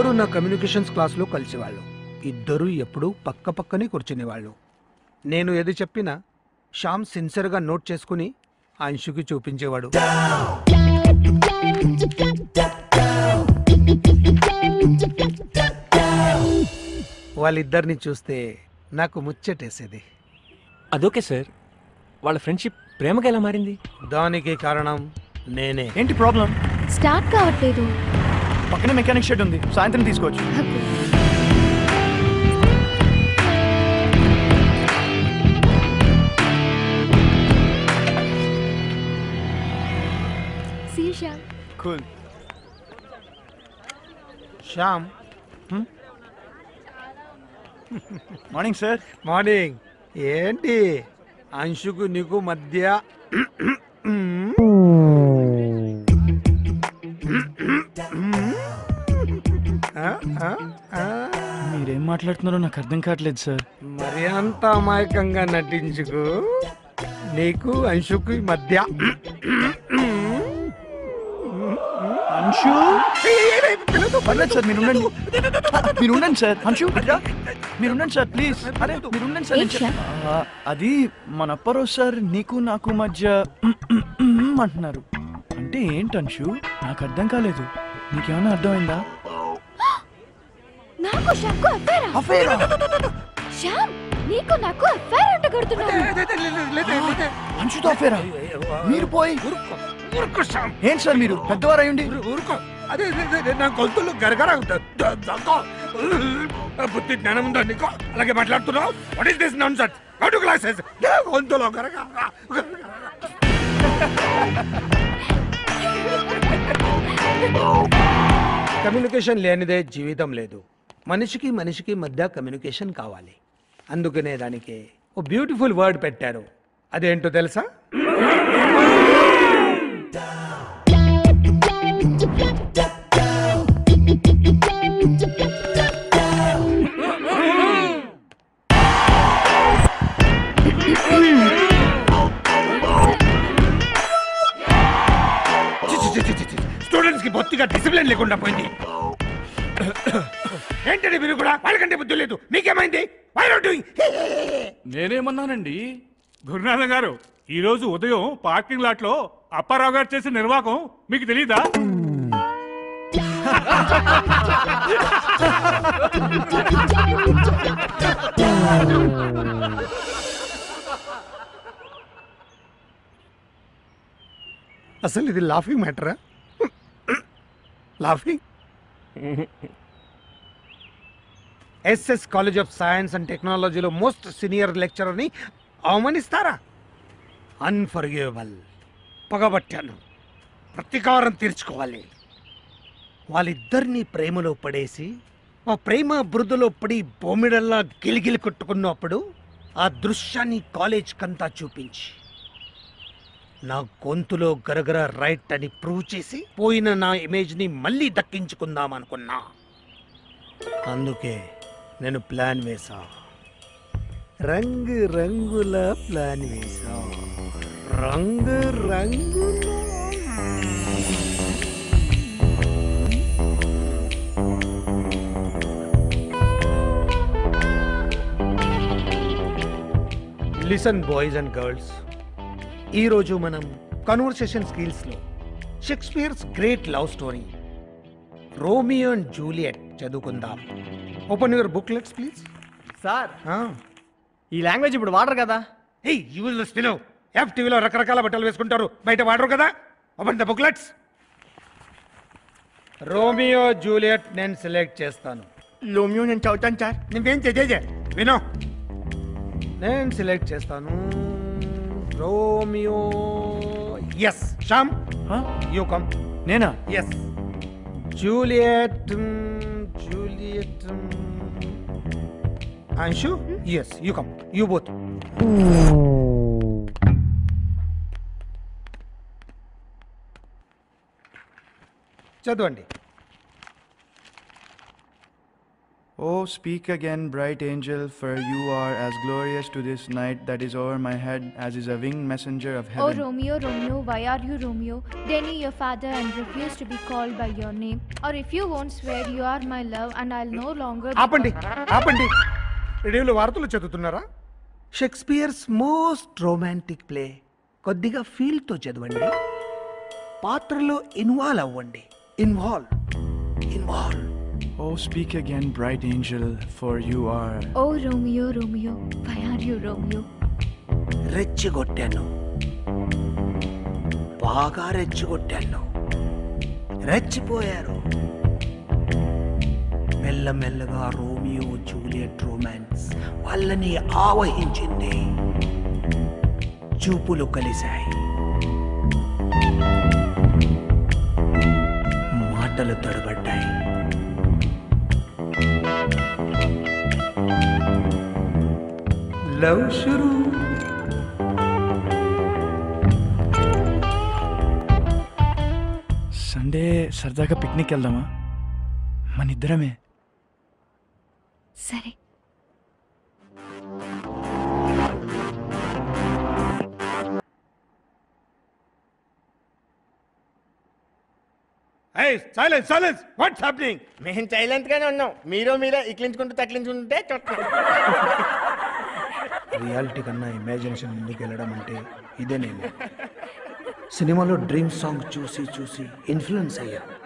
ఇద్దరు నా కమ్యూనికేషన్స్ క్లాస్లో కలిసేవాళ్ళు ఇద్దరు ఎప్పుడూ పక్క పక్కనే కూర్చునేవాళ్ళు నేను ఏది చెప్పినా శ్యామ్ సిన్సియర్గా నోట్ చేసుకుని అంశుకి చూపించేవాడు వాళ్ళిద్దరిని చూస్తే నాకు ముచ్చటేసేది అదోకే సార్ వాళ్ళ ఫ్రెండ్షిప్ ప్రేమగా ఎలా మారింది దానికి కారణం నేనే ఏంటి ప్రాబ్లం స్టార్ట్ కావట్లేదు పక్కనే మెకానిక్ షెడ్ ఉంది సాయంత్రం తీసుకోవచ్చు శీషా cool Shyam morning sir morning ఏంటి అంశుకు నీకు మధ్య ఆ, ఆ, ఆ. మీరేం మాట్లాడుతున్నారో నాకు అర్థం కావట్లేదు సార్ మరి అంత అమాయకంగా నటించుకు నీకు అంశుకు మధ్య అంశు పర్లేదు సార్ మీరు ఉండండి మీరు ఉండండి సార్ అంశు రా. మీరు ఉండండి సార్ ప్లీజ్ అరే మీరు ఉండండి సార్ నేను చెప్- ఆ, అది మన అప్పారావు సార్ నీకు నాకు మధ్య అంటున్నారు అంటే ఏంటి అంశు నాకు అర్థం కాలేదు నీకేమైనా అర్థమైందా నాకు షాకు అఫేరా అఫేరా శ్యామ్ నీకు నాకు అఫేర్ అంట కొడుతున్నాను అంశుతో అఫేరా మీరు పోయి ఊరుకో, ఊరుకో శ్యామ్. ఏంటి సార్ మీరు పెద్దవారు అయ్యండి ఊరు- ఊరుకో అదే అదే, అదే, నా గొంతులో గరగర బుద్ధి జ్ఞానం ఉందా నీకు అలాగే మాట్లాడుతున్నావు what is this nonsense go classes గొంతులో గరగర కమ్యూనికేషన్ లేనిదే జీవితం లేదు మనిషికి మనిషికి మధ్య కమ్యూనికేషన్ కావాలి అందుకనే దానికి ఓ బ్యూటిఫుల్ వర్డ్ పెట్టారు అదేంటో తెలుసా స్టూడెంట్స్ కి బొత్తిగా డిసిప్లిన్ లేకుండా పోయింది ఏంటండి మీరు కూడా వాళ్ళకంటే బుద్ధి లేదు మీకేమైంది Why not doing? నేనేమన్నానండి గురునాథం గారు ఈ రోజు ఉదయం పార్కింగ్ లాట్ లో అప్పారావు గారు చేసిన నిర్వాహకం మీకు తెలీదా అసలు ఇది లాఫింగ్ మ్యాటరా laughing S S college of science and టెక్నాలజీలో మోస్ట్ సీనియర్ లెక్చరర్ని అవమానిస్తారా అన్ఫర్గివబుల్ పగబట్టాను ప్రతీకారం తీర్చుకోవాలి వాళ్ళిద్దరినీ ప్రేమలో పడేసి ఆ ప్రేమ బృదులో పడి బొమ్మిడల్లా గిలిగిలి కొట్టుకున్నప్పుడు ఆ దృశ్యాన్ని కాలేజ్ కంతా చూపించి నా గొంతులో గరగర రైట్ అని ప్రూవ్ చేసి పోయిన నా ఇమేజ్ని మళ్ళీ దక్కించుకుందాం అనుకున్నా అందుకే నేను ప్లాన్ వేసా రంగు రంగుల ప్లాన్ వేసా రంగు రంగుల లిసన్ బాయ్స్ అండ్ గర్ల్స్ ఈరోజు మనం కన్వర్సేషన్ స్కిల్స్లో Shakespeare's great love story Romeo and Juliet చదువుకుందాం open your booklets please sir ఈ లాంగ్వేజ్ ఇప్పుడు వాడరు కదా హే యూజ్లెస్ ఫిలో ఎఫ్ టీవీలో రకరకాల బట్టలు వేసుకుంటారు బయట వాడరు కదా open the booklets Romeo Juliet నేను సెలెక్ట్ చేస్తాను లోమియో నేను చదువుతాను సార్ నువ్వేం చేజే వినో నేను సెలెక్ట్ చేస్తాను Romeo yes Shyam you come నేనా yes Juliet Juliet Anshu yes you come you both చదవండి Oh, speak again, bright angel, for you are as glorious to this night that is over my head as is a winged messenger of Oh heaven. Romeo, Romeo, why are you Romeo? Deny your father and refuse to be called by your name. Or if you won't swear you are my love and I'll no longer be ఆపండి ఆపండి రేడియోలో వార్తలు చదువుతున్నారా Shakespeare's most romantic play కొద్దిగా ఫీల్తో చదవండి పాత్రలో involve అవ్వండి involve involve Oh, speak again, bright angel, for you are. Oh Romeo, Romeo, why are you Romeo? రెచ్చగొట్టాను బాగా రెచ్చగొట్టాను రెచ్చిపోయారు మెల్లమెల్లగా రోమియో జూలియట్ రొమాన్స్ వాళ్ళని ఆవహించింది చూపులు కలిశాయి మాటలు తడబడ్డాయి లవ్ షురూ సండే సరదాగా పిక్నిక్ వెళ్దామా మన ఇద్దరమే సరే సైలెన్స్ సైలెన్స్ వాట్స్ హ్యాపెనింగ్ మేము సైలెంట్ గానే ఉన్నాం మీరు మీరే ఇక్లించుకుంటూ తక్లించుకుంటే చూస్తున్నాం రియాలిటీ కన్నా ఇమాజినేషన్ ముందుకు వెళ్ళడం అంటే ఇదే నేను సినిమాలో డ్రీమ్ సాంగ్ చూసి చూసి ఇన్ఫ్లుయెన్స్ అయ్యా